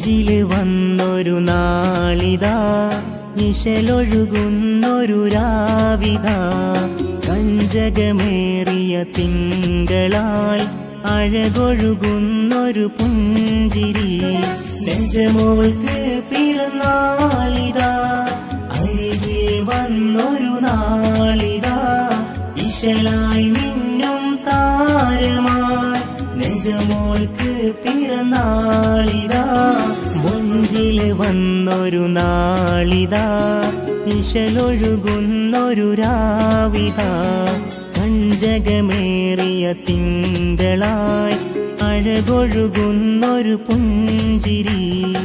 മൊഞ്ചില് വന്നൊരു നാളിതാ നിശലൊഴുകുന്നൊരു രാവിതാ കഞ്ചകമേറിയ തിങ്കളാൽ അഴകൊഴുകുന്നൊരു പുഞ്ചിരി നെഞ്ചമോൾക്ക് പിറന്നാളിതാ അരികിൽ വന്നൊരു നാളിതാ ഇശലായി മിന്നും താരമായി നെഞ്ചമോൾക്ക് പിറന്നാളിതാ മുഞ്ചില് വന്നൊരു നാളിതാ ഇശലൊഴുകുന്നൊരു രാവിതാ കഞ്ചകമേറിയ തിങ്കളായി അഴകൊഴുകുന്നൊരു പുഞ്ചിരി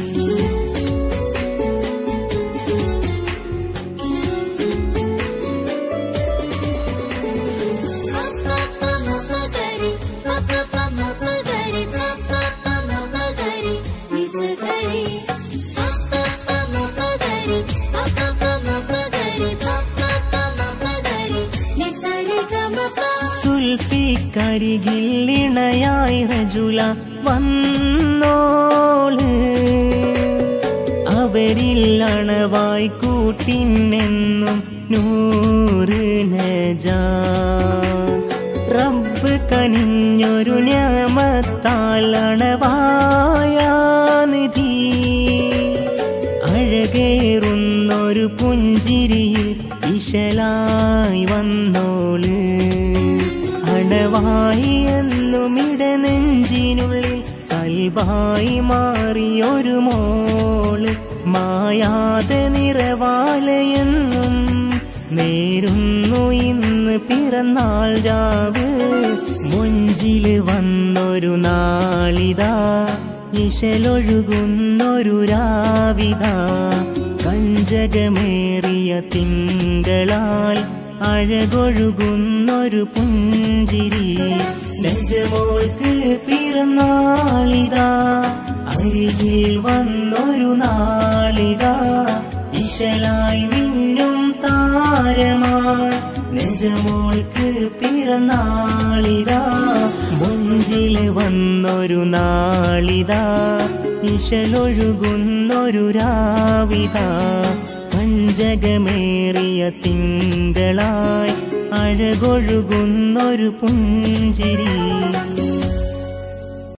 మగరి మగరి మగరి నిసగరి మగరి మగరి మగరి నిసరి గమప സുൽഫിക്കരികിൽ ഇണയായി റജുല വന്നോള് അവരിൽ അണവായി കൂട്ടിനെന്നും നൂറ് നജാ റബ്ബ് കനിഞ്ഞൊരു ഞാമത്താലണവായ നിധി അഴകേറുന്നൊരു പുഞ്ചിരിയിൽ ഇശലായി വന്നോള് അണവായി എന്നും ഇടനെഞ്ചിനുള്ളിൽ കൽവായി മാറിയൊരു മോള് മായാതെ നിറവാലയെന്നും നേരുന്നു ഇന്ന് പിറന്നാൾ രാവ് മൊഞ്ചില് വന്നൊരു നാളിതാ ഇശലൊഴുകുന്നൊരു രാവിതാ കഞ്ചകമേറിയ തിങ്കളാൽ അഴകൊഴുകുന്നൊരു പുഞ്ചിരി നെഞ്ചമോൾക്ക് പിറന്നാളിതാ അരികിൽ വന്നൊരു നാളിതാ ഇശലായി മിന്നും താരമായി നെഞ്ചമോൾക്ക് പിറന്നാളിതാ മുഞ്ചില് വന്നൊരു നാളിതാ ഇശലൊഴുകുന്നൊരു രാവിതാ പഞ്ചകമേറിയ തിങ്കളായി അഴകൊഴുകുന്നൊരു പുഞ്ചിരി